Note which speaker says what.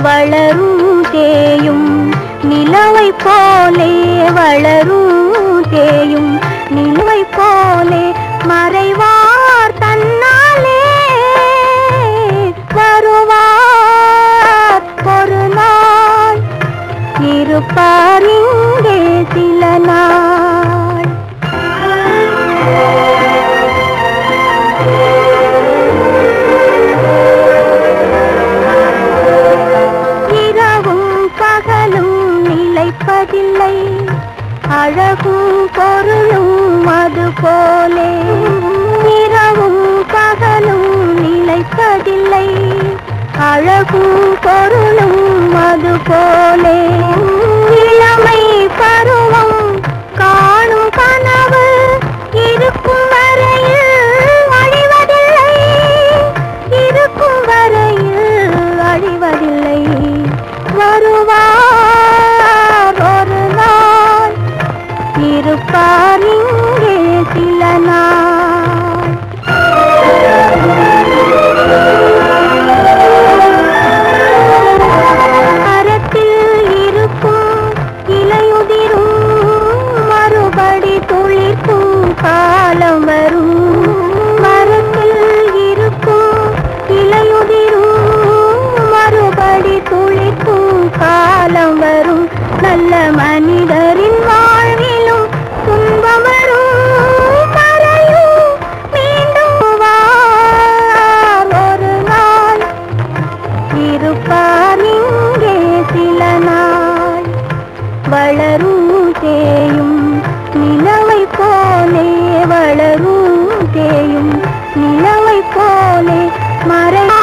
Speaker 1: வளரும் தேயும் நிலவை போலே வளரும் தேயும் நிலவை போலே மறைவார் தன்னாலே வருவார் ஒரு நாள் இருப்பார் இங்கே சில நாள் இரவும் பகலும் நிலைப்பதில்லை அழகும் பொருளும் அது போலே இரவும் பகலும் நிலைப்பதில்லை அழகும் பொருளும் அது போலே இளமை பருவம் காணும் கனவு இருக்கும் வரையில் அழிவதில்லை இருக்கும் வரையில் அழிவதில்லை வருவார் ஒரு நாள் இருப்பார் இங்கே சில நாள் மரத்தில் இருக்கும் இலையுதிரும் மறுபடி துளிர்க்கும் காலம் வரும் மரத்தில் இருக்கும் இலையுதிரும் மறுபடி துளிர்க்கும் காலம் வரும் நல்ல மனிதரின் வாழ்விலும் துன்பம் வரும் மறையும் மீண்டும் வார் ஒரு நாள் இருப்பார் இங்கே சில நாள் வளரும் தேயும் நிலவை போலே வளரும் தேயும் நிலவை போலே மறை